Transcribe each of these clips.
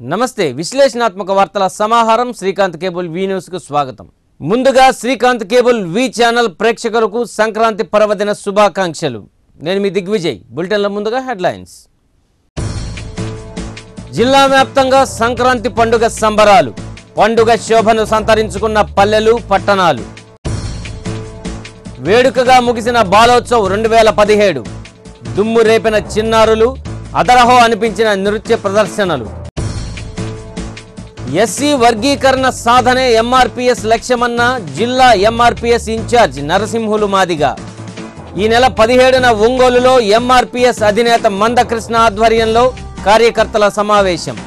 నమస్తే విశ్లేషణాత్మక వార్తల సమాహారం శ్రీకాంత్ కేబుల్ వి న్యూస్కు స్వాగతం ముందుగా శ్రీకాంత్ కేబుల్ వి ఛానల్ ప్రేక్షకులకు సంక్రాంతి పర్వదిన శుభాకాంక్షలు నేను మీ దిగ్విజయ్ బులెటిన్ల ముందుగా హెడ్లైన్స్ జిల్లా వ్యాప్తంగా సంక్రాంతి పండుగ సంబరాలు పండుగ శోభను సంతరించుకున్న పల్లెలు పట్టణాలు వేడుకగా ముగిసిన బాలోత్సవ్ రెండు వేల పదిహేడు దుమ్ము రేపిన చిన్నారులు అదరహో అనిపించిన నృత్య ప్రదర్శనలు ఎస్సీ వర్గీకరణ సాధనే ఎంఆర్పిఎస్ లక్ష్యమన్న జిల్లా ఎంఆర్పిఎస్ ఇన్ఛార్జ్ నరసింహులు మాదిగా ఈ నెల పదిహేడున ఒంగోలులో ఎంఆర్పిఎస్ అధినేత మందకృష్ణ ఆధ్వర్యంలో కార్యకర్తల సమావేశం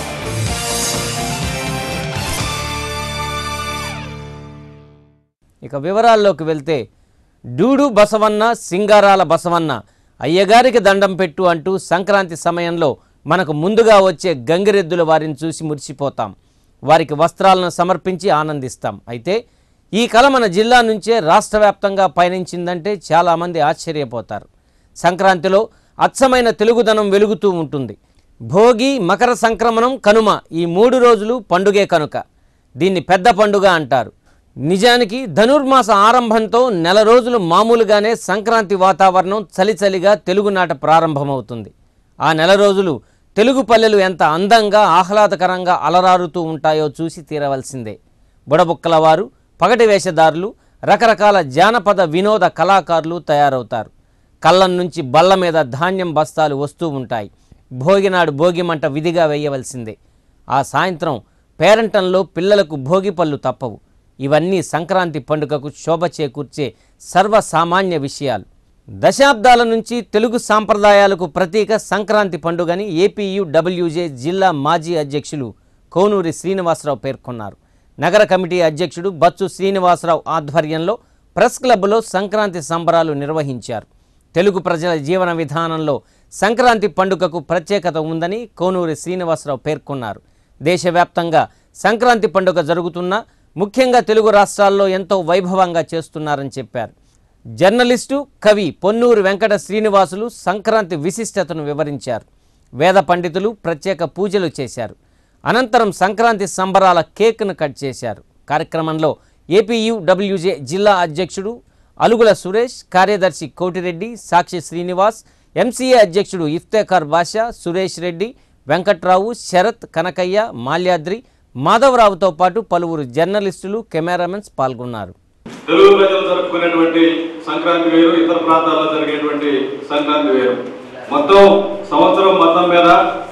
ఇక వివరాల్లోకి వెళ్తే డూడు బసవన్న సింగారాల బసవన్న అయ్యగారికి దండం పెట్టు అంటూ సంక్రాంతి సమయంలో మనకు ముందుగా వచ్చే గంగిరెద్దుల వారిని చూసి మురిసిపోతాం వారికి వస్త్రాలను సమర్పించి ఆనందిస్తాం అయితే ఈ కళ మన జిల్లా నుంచే రాష్ట్ర వ్యాప్తంగా పయనించిందంటే చాలామంది ఆశ్చర్యపోతారు సంక్రాంతిలో అచ్చమైన తెలుగుదనం వెలుగుతూ ఉంటుంది భోగి మకర సంక్రమణం కనుమ ఈ మూడు రోజులు పండుగే కనుక దీన్ని పెద్ద పండుగ అంటారు నిజానికి ధనుర్మాస ఆరంభంతో నెల రోజులు మామూలుగానే సంక్రాంతి వాతావరణం చలిచలిగా తెలుగునాట ప్రారంభమవుతుంది ఆ నెల రోజులు తెలుగు పల్లెలు ఎంత అందంగా ఆహ్లాదకరంగా అలరారుతూ ఉంటాయో చూసి తీరవలసిందే బుడబుక్కల వారు పగటి వేషధారులు రకరకాల జానపద వినోద కళాకారులు తయారవుతారు కళ్ళం నుంచి బల్ల మీద ధాన్యం బస్తాలు వస్తూ ఉంటాయి భోగినాడు భోగిమంట విధిగా వేయవలసిందే ఆ సాయంత్రం పేరంటంలో పిల్లలకు భోగి పళ్ళు తప్పవు ఇవన్నీ సంక్రాంతి పండుగకు శోభ చేకూర్చే సర్వసామాన్య విషయాలు దశాబ్దాల నుంచి తెలుగు సాంప్రదాయాలకు ప్రతీక సంక్రాంతి పండుగని ఏపీయు డబ్ల్యూజే జిల్లా మాజీ అధ్యక్షులు కోనూరి శ్రీనివాసరావు పేర్కొన్నారు నగర కమిటీ అధ్యక్షుడు బచ్చు శ్రీనివాసరావు ఆధ్వర్యంలో ప్రెస్ క్లబ్లో సంక్రాంతి సంబరాలు నిర్వహించారు తెలుగు ప్రజల జీవన విధానంలో సంక్రాంతి పండుగకు ప్రత్యేకత ఉందని కోనూరి శ్రీనివాసరావు పేర్కొన్నారు దేశవ్యాప్తంగా సంక్రాంతి పండుగ జరుగుతున్నా ముఖ్యంగా తెలుగు రాష్ట్రాల్లో ఎంతో వైభవంగా చేస్తున్నారని చెప్పారు జర్నలిస్టు కవి పొన్నూరు వెంకట శ్రీనివాసులు సంక్రాంతి విశిష్టతను వివరించారు వేద పండితులు ప్రత్యేక పూజలు చేశారు అనంతరం సంక్రాంతి సంబరాల కేక్ను కట్ చేశారు కార్యక్రమంలో ఏపీయు డబ్ల్యూజే జిల్లా అధ్యక్షుడు అలుగుల సురేష్ కార్యదర్శి కోటిరెడ్డి సాక్షి శ్రీనివాస్ ఎంసీఏ అధ్యక్షుడు ఇఫ్తేఖార్ బాషా సురేష్ రెడ్డి వెంకట్రావు శరత్ కనకయ్య మాల్యాద్రి మాధవరావుతో పాటు పలువురు జర్నలిస్టులు కెమెరామెన్స్ పాల్గొన్నారు తెలుగు ప్రజలు జరుపుకునేటువంటి సంక్రాంతి వేరు ఇతర ప్రాంతాల్లో జరిగేటువంటి సంక్రాంతి వేరు మొత్తం సంవత్సరం మొత్తం మీద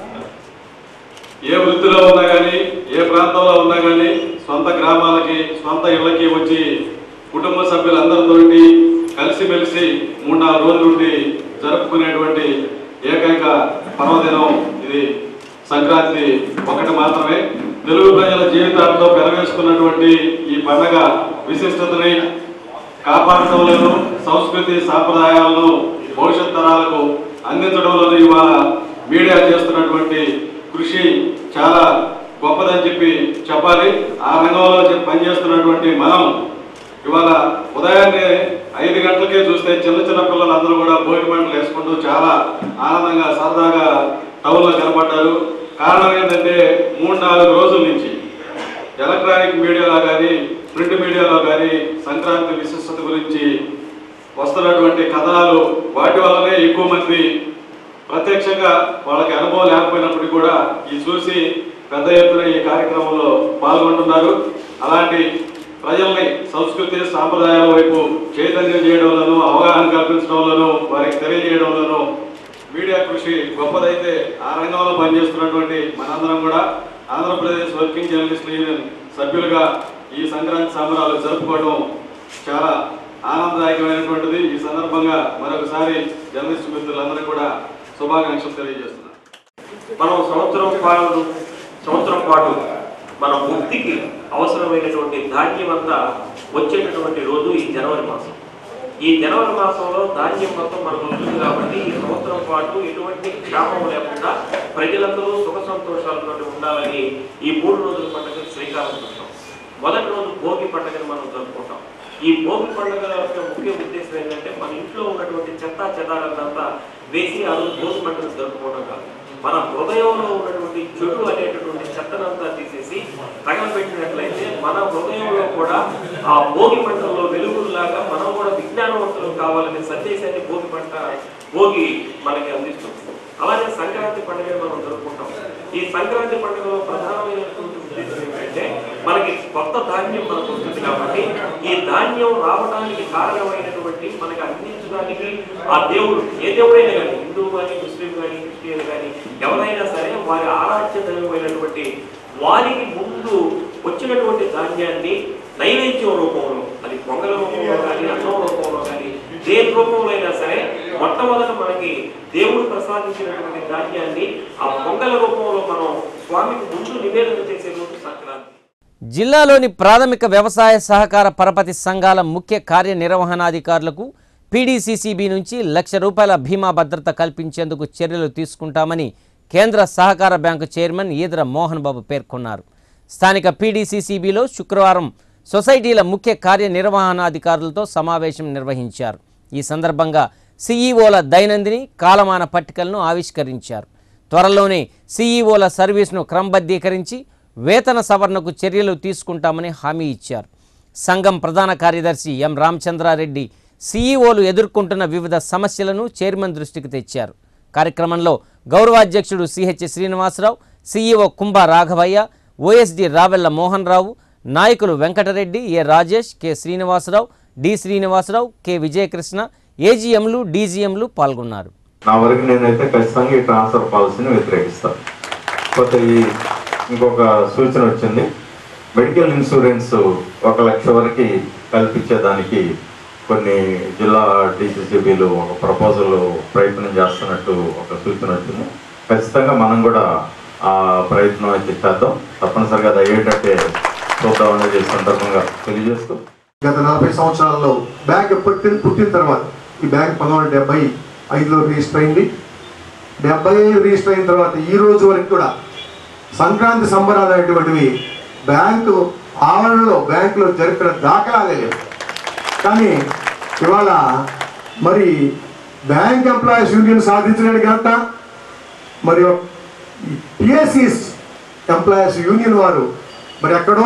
ఏ వృత్తిలో ఉన్నా కానీ ఏ ప్రాంతంలో ఉన్నా కానీ సొంత గ్రామాలకి సొంత ఇళ్ళకి వచ్చి కుటుంబ సభ్యులందరితోటి కలిసిమెలిసి మూడు నాలుగు రోజులు ఉండి జరుపుకునేటువంటి ఏకైక పర్వదినం ఇది సంక్రాంతి ఒకటి మాత్రమే తెలుగు ప్రజల జీవితాలతో పెరవేసుకున్నటువంటి ఈ పండగ విశిష్టతని కాపాడటంలోను సంస్కృతి సాంప్రదాయాలను భవిష్యత్ తరాలకు అందించడంలోనూ ఇవాళ మీడియా చేస్తున్నటువంటి కృషి చాలా గొప్పదని చెప్పి చెప్పాలి ఆ రంగంలో చె- పనిచేస్తున్నటువంటి మనం ఇవాళ ఉదయాన్నే ఐదు గంటలకే చూస్తే చిన్న చిన్న పిల్లలందరూ కూడా భోగి మంటలు వేసుకుంటూ చాలా ఆనందంగా సరదాగా టౌన్లో కనపడ్డారు కారణం ఏంటంటే మూడు నాలుగు రోజుల నుంచి ఎలక్ట్రానిక్ మీడియాలో కానీ ప్రింట్ మీడియాలో కానీ సంక్రాంతి విశిష్టత గురించి వస్తున్నటువంటి కథనాలు వాటి వల్లనే ఎక్కువ మంది ప్రత్యక్షంగా వాళ్ళకి అనుభవం లేకపోయినప్పటికీ కూడా ఈ చూసి పెద్ద ఎత్తున ఈ కార్యక్రమంలో పాల్గొంటున్నారు అలాంటి ప్రజల్ని సంస్కృతి సాంప్రదాయాల వైపు చైతన్యం చేయడంలోనూ అవగాహన కల్పించడంలోనూ వారికి తెలియజేయడంలోనూ మీడియా కృషి గొప్పదైతే ఆ రంగంలో పనిచేస్తున్నటువంటి మనందరం కూడా ఆంధ్రప్రదేశ్ వర్కింగ్ జర్నలిస్ట్ యూనియన్ సభ్యులుగా ఈ సంక్రాంతి సంబరాలు జరుపుకోవడం చాలా ఆనందదాయకమైనటువంటిది ఈ సందర్భంగా మరొకసారి జర్నలిస్ట్ మిత్రులందరూ కూడా శుభాకాంక్షలు తెలియజేస్తున్నాను మనం సంవత్సరం పాటు సంవత్సరం పాటు మన వృత్తికి అవసరమైనటువంటి ధాన్యం అంతా వచ్చేటటువంటి రోజు ఈ జనవరి మాసం ఈ జనవరి మాసంలో ధాన్యం మొత్తం మనకు వస్తుంది కాబట్టి ఈ సంవత్సరం పాటు ఎటువంటి క్షామం లేకుండా ప్రజలందరూ సుఖ సంతోషాలతో ఉండాలని ఈ మూడు రోజుల పండుగ శ్రీకారం చుట్టాం మొదటి రోజు భోగి పండుగను మనం జరుపుకుంటాం ఈ భోగి పండుగ యొక్క ముఖ్య ఉద్దేశం ఏంటంటే మన ఇంట్లో ఉన్నటువంటి చెత్త చెదారంతా వేసి ఆ రోజు భోగి పండుగ జరుపుకోవడం కాదు మన హృదయంలో ఉన్నటువంటి ఉన్నటువంటి చెడు అనేటటువంటి చెత్తనంతా తీసేసి తగలబెట్టినట్లయితే మన హృదయంలో కూడా ఆ భోగి పంటలో వెలుగులాగా మనం కూడా విజ్ఞానవంతులు కావాలనే సందేశాన్ని భోగి పంట భోగి మనకి అందిస్తుంది అలాగే సంక్రాంతి పండుగ మనం జరుపుకుంటాం ఈ సంక్రాంతి పండుగలో ప్రధానమైనటువంటి ఉద్దేశం ఏంటంటే మనకి కొత్త ధాన్యం మనకు వస్తుంది కాబట్టి ఈ ధాన్యం రావడానికి కారణమైనటువంటి మనకి అందించడానికి ఆ దేవుడు ఏ దేవుడైనా కానీ హిందువు కానీ ముస్లిం కానీ క్రిస్టియన్ కానీ ఎవరైనా సరే వారి ఆరాధ్య దైవమైనటువంటి వారికి ముందు వచ్చినటువంటి ధాన్యాన్ని నైవేద్యం రూపంలో అది పొంగల రూపంలో కానీ అన్నం రూపంలో కానీ దేని రూపంలో అయినా సరే మొట్టమొదట మనకి దేవుడు ప్రసాదించినటువంటి ధాన్యాన్ని ఆ పొంగల రూపంలో మనం స్వామికి ముందు నివేదన చేసే రోజు సంక్రాంతి జిల్లాలోని ప్రాథమిక వ్యవసాయ సహకార పరపతి సంఘాల ముఖ్య కార్యనిర్వహణాధికారులకు పీడీసీసీబీ నుంచి లక్ష రూపాయల బీమా భద్రత కల్పించేందుకు చర్యలు తీసుకుంటామని కేంద్ర సహకార బ్యాంకు చైర్మన్ ఈదర మోహన్ బాబు పేర్కొన్నారు స్థానిక పీడీసీసీబీలో శుక్రవారం సొసైటీల ముఖ్య కార్యనిర్వహణాధికారులతో సమావేశం నిర్వహించారు ఈ సందర్భంగా సీఈఓల దైనందిని కాలమాన పట్టికలను ఆవిష్కరించారు త్వరలోనే సీఈఓల సర్వీస్ను క్రమబద్ధీకరించి వేతన సవరణకు చర్యలు తీసుకుంటామని హామీ ఇచ్చారు సంఘం ప్రధాన కార్యదర్శి ఎం రామచంద్రారెడ్డి సీఈఓలు ఎదుర్కొంటున్న వివిధ సమస్యలను చైర్మన్ దృష్టికి తెచ్చారు కార్యక్రమంలో గౌరవాధ్యక్షుడు CH Srinivasarao CEO Kumbha Raghavaiah OSD Ravella Mohan Rao నాయకులు Venkatareddy A Rajesh K Srinivasarao D Srinivasarao K Vijayakrishna ఏజీఎంలు డీజీఎంలు పాల్గొన్నారు నా వరకు నేనైతే ఖచ్చితంగా ఈ ట్రాన్స్ఫర్ పాలసీని వ్యతిరేకిస్తాను కొత్త ఈ ఇంకొక సూచన వచ్చింది మెడికల్ ఇన్సూరెన్స్ ఒక లక్ష వరకు కల్పించేదానికి కొన్ని జిల్లా డిసిసిబిలు ఒక ప్రపోజల్ ప్రయత్నం చేస్తున్నట్టు ఒక సూచన వచ్చింది ఖచ్చితంగా మనం కూడా ఆ ప్రయత్నం అయితే చేద్దాం తప్పనిసరిగా అది అయ్యేటట్టే చూద్దాం అనేది ఈ సందర్భంగా తెలియజేస్తూ గత నలభై సంవత్సరాల్లో బ్యాంక్ పుట్టిన పుట్టిన తర్వాత ఈ బ్యాంక్ పంతొమ్మిది వందల డెబ్బై ఐదులో రిజిస్టర్ అయింది డెబ్బై ఐదు రిజిస్టర్ అయిన తర్వాత ఈ రోజు వరకు కూడా సంక్రాంతి సంబరాలు అనేటువంటివి బ్యాంకు ఆవరణలో బ్యాంకులో జరిపిన దాఖలాలే లేవు కానీ ఇవాళ మరి బ్యాంక్ ఎంప్లాయీస్ యూనియన్ సాధించిన ఘనత మరి పిఎస్సిస్ ఎంప్లాయీస్ యూనియన్ వారు మరి ఎక్కడో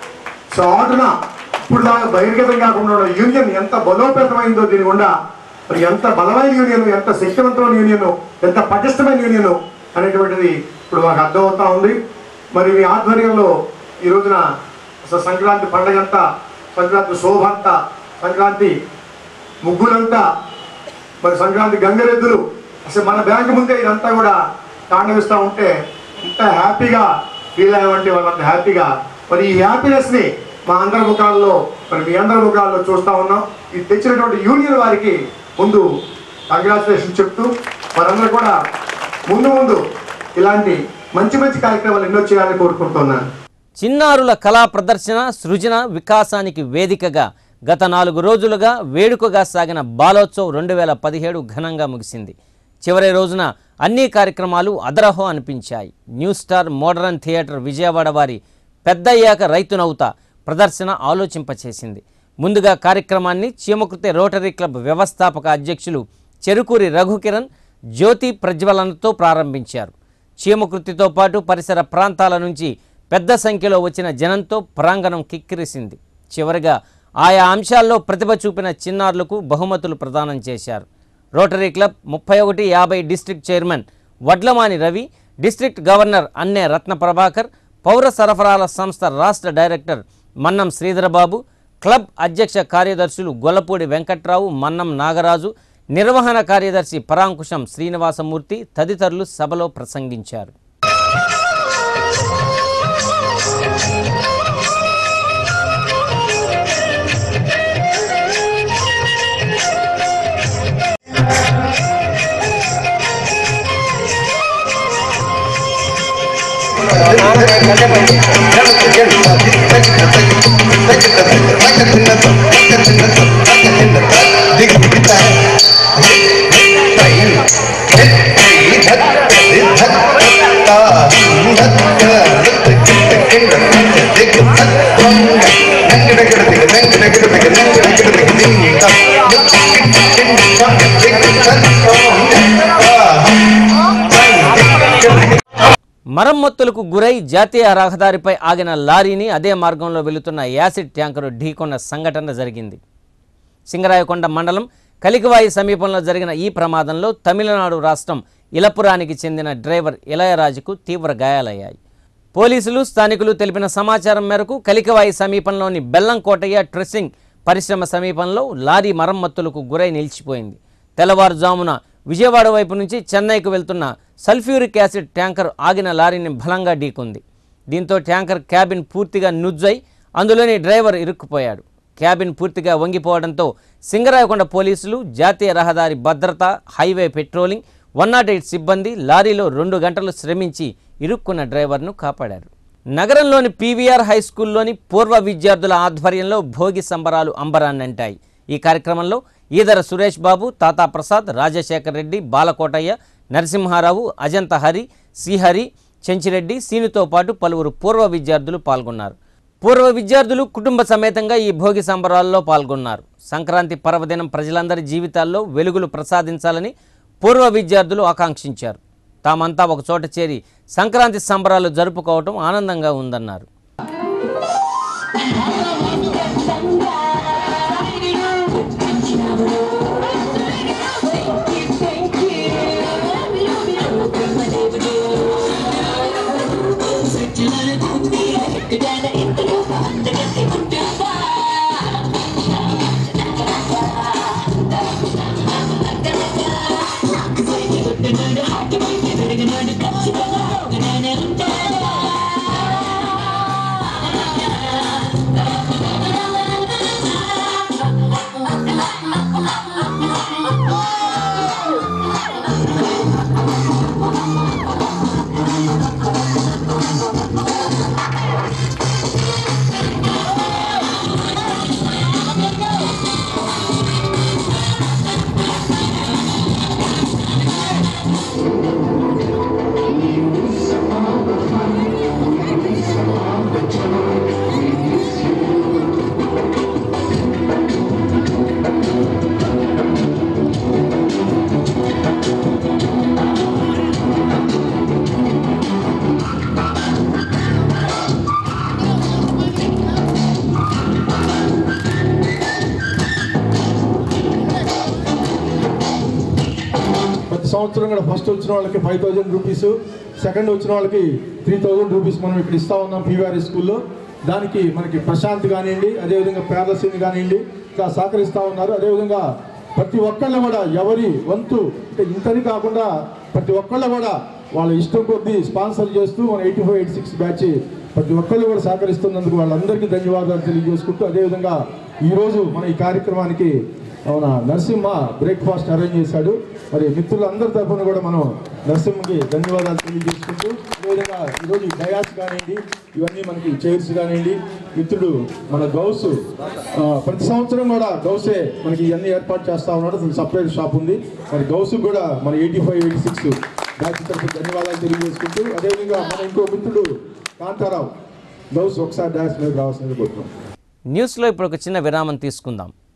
చాటున ఇప్పుడు దాకా బహిర్గతం కాకుండా ఉన్న యూనియన్ ఎంత బలోపేతమైందో దీని గుండా మరి ఎంత బలమైన యూనియన్ ఎంత శక్తివంతమైన యూనియన్ ఎంత పటిష్టమైన యూనియన్ అనేటువంటిది ఇప్పుడు మాకు అర్థమవుతా ఉంది మరి మీ ఆధ్వర్యంలో ఈ రోజున అసలు సంక్రాంతి పండగ అంతా సంక్రాంతి శోభ అంతా సంక్రాంతి ముగ్గులంతా మరి సంక్రాంతి గంగరెద్దులు అసలు మన బ్యాంకు ముందే ఇదంతా కూడా తాండవిస్తూ ఉంటే ఇంత హ్యాపీగా ఫీల్ అయ్యామంటే వాళ్ళంత హ్యాపీగా మరి ఈ హ్యాపీనెస్ ని మా అందరి ముఖాల్లో మరి మీ అందరి ముఖాల్లో చూస్తా ఉన్నాం ఇది తెచ్చినటువంటి యూనియన్ వారికి ముందు కంగ్రాచులేషన్ చెప్తూ మనందరూ కూడా ముందు ముందు ఇలాంటి మంచి మంచి కార్యక్రమాలు ఎన్నో చేయాలని కోరుకుంటున్నాను చిన్నారుల కళా ప్రదర్శన సృజన వికాసానికి వేదికగా గత నాలుగు రోజులుగా వేడుకగా సాగిన బాలోత్సవ్ రెండు వేల పదిహేడు ఘనంగా ముగిసింది చివరి రోజున అన్ని కార్యక్రమాలు అదరహో అనిపించాయి new star modern theatre Vijayawada వారి పెద్దయ్యాక రైతునవుతా ప్రదర్శన ఆలోచింపచేసింది ముందుగా కార్యక్రమాన్ని చీమకృతి రోటరీ క్లబ్ వ్యవస్థాపక అధ్యక్షులు చెరుకూరి రఘుకిరణ్ జ్యోతి ప్రజ్వలనతో ప్రారంభించారు చీమకృతితో పాటు పరిసర ప్రాంతాల నుంచి పెద్ద సంఖ్యలో వచ్చిన జనంతో ప్రాంగణం కిక్కిరిసింది చివరిగా ఆయా అంశాల్లో ప్రతిభ చూపిన చిన్నారులకు బహుమతులు ప్రదానం చేశారు రోటరీ క్లబ్ ముప్పై ఒకటి యాభై district chairman Vadlamani Ravi district governor Anne Ratna Prabhakar పౌర సరఫరాల సంస్థ రాష్ట్ర డైరెక్టర్ మన్నం శ్రీధరబాబు క్లబ్ అధ్యక్ష కార్యదర్శులు గొల్లపూడి వెంకట్రావు మన్నం నాగరాజు నిర్వహణ కార్యదర్శి పరాంకుశం శ్రీనివాసమూర్తి తదితరులు సభలో ప్రసంగించారు మరమ్మతులకు గురై జాతీయ రహదారిపై ఆగిన లారీని అదే మార్గంలో వెళుతున్న యాసిడ్ ట్యాంకరు ఢీకొన్న సంఘటన జరిగింది సింగరాయకొండ మండలం కలికివాయి సమీపంలో జరిగిన ఈ ప్రమాదంలో తమిళనాడు రాష్ట్రం ఇలపురానికి చెందిన డ్రైవర్ ఇళయరాజుకు తీవ్ర గాయాలయ్యాయి పోలీసులు స్థానికులు తెలిపిన సమాచారం మేరకు కలికివాయి సమీపంలోని బెల్లంకోటయ్య ట్రెస్సింగ్ పరిశ్రమ సమీపంలో లారీ మరమ్మతులకు గురై నిలిచిపోయింది తెల్లవారుజామున విజయవాడ వైపు నుంచి చెన్నైకు వెళ్తున్న సల్ఫ్యూరిక్ యాసిడ్ ట్యాంకర్ ఆగిన లారీని బలంగా ఢీకొంది దీంతో ట్యాంకర్ క్యాబిన్ పూర్తిగా నుజ్జై అందులోని డ్రైవర్ ఇరుక్కుపోయాడు క్యాబిన్ పూర్తిగా వంగిపోవడంతో సింగరాయకొండ పోలీసులు జాతీయ రహదారి భద్రత highway patrolling one nought eight సిబ్బంది లారీలో రెండు గంటలు శ్రమించి ఇరుక్కున్న డ్రైవర్ను కాపాడారు నగరంలోని పీవీఆర్ హై స్కూల్లోని పూర్వ విద్యార్థుల ఆధ్వర్యంలో భోగి సంబరాలు అంబరాన్నంటాయి ఈ కార్యక్రమంలో ఈదర సురేష్ బాబు తాతా ప్రసాద్ రాజశేఖర్ రెడ్డి బాలకోటయ్య నరసింహారావు అజంత హరి శ్రీహరి చెంచిరెడ్డి సీనుతో పాటు పలువురు పూర్వ విద్యార్థులు పాల్గొన్నారు పూర్వ విద్యార్థులు కుటుంబ సమేతంగా ఈ భోగి సంబరాల్లో పాల్గొన్నారు సంక్రాంతి పర్వదినం ప్రజలందరి జీవితాల్లో వెలుగులు ప్రసాదించాలని పూర్వ విద్యార్థులు ఆకాంక్షించారు తామంతా ఒక చోట చేరి సంక్రాంతి సంబరాలు జరుపుకోవటం ఆనందంగా ఉందన్నారు ప్రతి సంవత్సరం కూడా ఫస్ట్ వచ్చిన వాళ్ళకి ఫైవ్ థౌజండ్ రూపీస్ సెకండ్ వచ్చిన వాళ్ళకి త్రీ థౌజండ్ రూపీస్ మనం ఇక్కడ ఇస్తా ఉన్నాం పీవీఆర్ స్కూల్లో దానికి మనకి ప్రశాంత్ కానివ్వండి అదేవిధంగా పేదసింగ్ కానివ్వండి ఇంకా సహకరిస్తూ ఉన్నారు అదేవిధంగా ప్రతి ఒక్కళ్ళు కూడా ఎవరి వంతు అంటే ఇంతని కాకుండా ప్రతి ఒక్కళ్ళు కూడా వాళ్ళ ఇష్టం కొద్దీ స్పాన్సర్ చేస్తూ మన eighty five eighty six batch ప్రతి ఒక్కళ్ళు కూడా సహకరిస్తున్నందుకు వాళ్ళందరికీ ధన్యవాదాలు తెలియజేసుకుంటూ అదేవిధంగా ఈరోజు మన ఈ కార్యక్రమానికి అవున నరసింహ బ్రేక్ఫాస్ట్ అరేంజ్ చేశాడు మరి మిత్రులందరి తరఫున కూడా మనం నరసింహకి ధన్యవాదాలు తెలియజేసుకుంటూ అదేవిధంగా ఈరోజు ఈ డయాస్ కానివ్వండి ఇవన్నీ మనకి చైర్స్ కానివ్వండి మిత్రుడు మన గౌస్ ఆ, ప్రతి సంవత్సరం కూడా గౌసే మనకి ఇవన్నీ ఏర్పాటు చేస్తా ఉన్నాడు అసలు సపరేట్ షాప్ ఉంది మరి గౌస్ కూడా మన eighty five eighty six batch తరఫున ధన్యవాదాలు తెలియజేసుకుంటూ అదేవిధంగా మన ఇంకో మిత్రుడు కాంతారావు గౌస్ ఒకసారి డాన్స్ మీద రావాల్సింది కోరుతున్నాం న్యూస్లో ఇప్పుడు ఒక చిన్న విరామం తీసుకుందాం